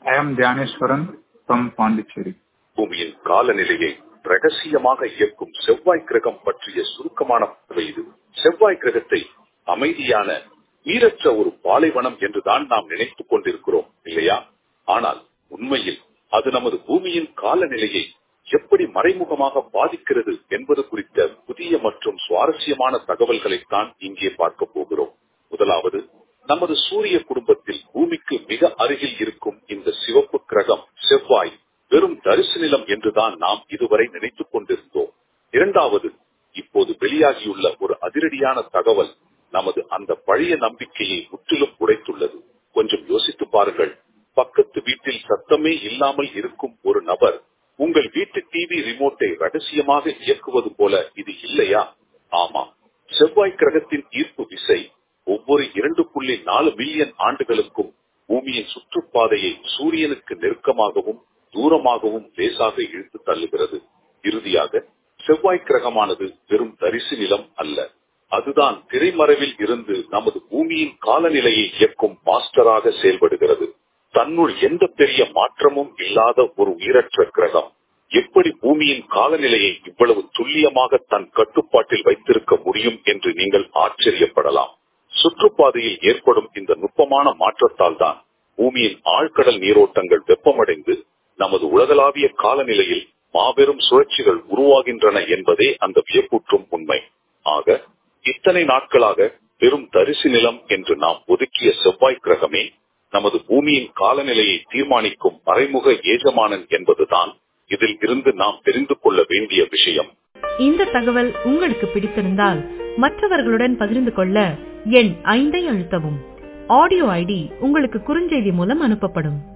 I am Dhyaneswaran from Pondicherry. பூமியின் காலநிலையை ரகசியமாக இயக்கும் செவ்வாய் கிரகம் பற்றிய சுருக்கமான பார்வை இது செவ்வாய் கிரகத்தை அமைதியான நீரற்ற ஒரு பாலைவனம் என்றுதான் நாம் நினைத்துக் கொண்டிருக்கிறோம் இல்லையா ஆனால் உண்மையில் அது நமது பூமியின் காலநிலையை எப்படி மறைமுகமாக பாதிக்கிறது என்பது குறித்த புதிய மற்றும் சுவாரஸ்யமான தகவல்களைத்தான் இங்கே பார்க்க போகிறோம் முதலாவது நமது சூரிய குடும்பத்தில் பூமிக்கு மிக அருகில் இருக்கும் இந்த சிவப்பு கிரகம் செவ்வாய் வெறும் தரிசு நிலம் என்றுதான் நாம் இதுவரை நினைத்துக் கொண்டிருந்தோம் இரண்டாவது இப்போது வெளியாகியுள்ள ஒரு அதிரடியான தகவல் நமது அந்த பழைய நம்பிக்கையை முற்றிலும் உடைத்துள்ளது கொஞ்சம் யோசித்து பாருங்கள் பக்கத்து வீட்டில் சத்தமே இல்லாமல் இருக்கும் ஒரு நபர் உங்கள் வீட்டு டிவி ரிமோட்டை ரகசியமாக இயக்குவது போல இது இல்லையா ஆமா செவ்வாய் கிரகத்தின் ஈர்ப்பு விசை ஒவ்வொரு இரண்டு புள்ளி நாலு மில்லியன் ஆண்டுகளுக்கும் பூமியின் சுற்றுப்பாதையை சூரியனுக்கு நெருக்கமாகவும் தூரமாகவும் லேசாக இழுத்து தள்ளுகிறது இறுதியாக செவ்வாய் கிரகமானது வெறும் தரிசு நிலம் அல்ல அதுதான் திரைமறைவில் இருந்து நமது பூமியின் காலநிலையை இயக்கும் மாஸ்டராக செயல்படுகிறது தன்னுள் எந்த பெரிய மாற்றமும் இல்லாத ஒரு உயிரற்ற கிரகம் எப்படி பூமியின் காலநிலையை இவ்வளவு துல்லியமாக தன் கட்டுப்பாட்டில் வைத்திருக்க முடியும் என்று நீங்கள் ஆச்சரியப்படலாம் சுற்றுப்பாதையில் ஏற்படும் இந்த நுட்பமான மாற்றத்தால் தான் பூமியின் ஆழ்கடல் நீரோட்டங்கள் வெப்பமடைந்து நமது உலகளாவிய காலநிலையில் மாபெரும் சுழற்சிகள் உருவாகின்றன என்பதே அந்த வியப்பூற்றும் உண்மை ஆக இத்தனை நாட்களாக வெறும் தரிசு நிலம் என்று நாம் ஒதுக்கிய செவ்வாய் கிரகமே நமது பூமியின் காலநிலையை தீர்மானிக்கும் மறைமுக ஏஜமானன் என்பதுதான் இதில் இருந்து நாம் தெரிந்து கொள்ள வேண்டிய விஷயம் இந்த தகவல் உங்களுக்கு பிடித்திருந்தால் மற்றவர்களுடன் பகிர்ந்து கொள்ள எண் ஐந்தை அழுத்தவும் ஆடியோ ஐடி உங்களுக்கு குறுஞ்செய்தி மூலம் அனுப்பப்படும்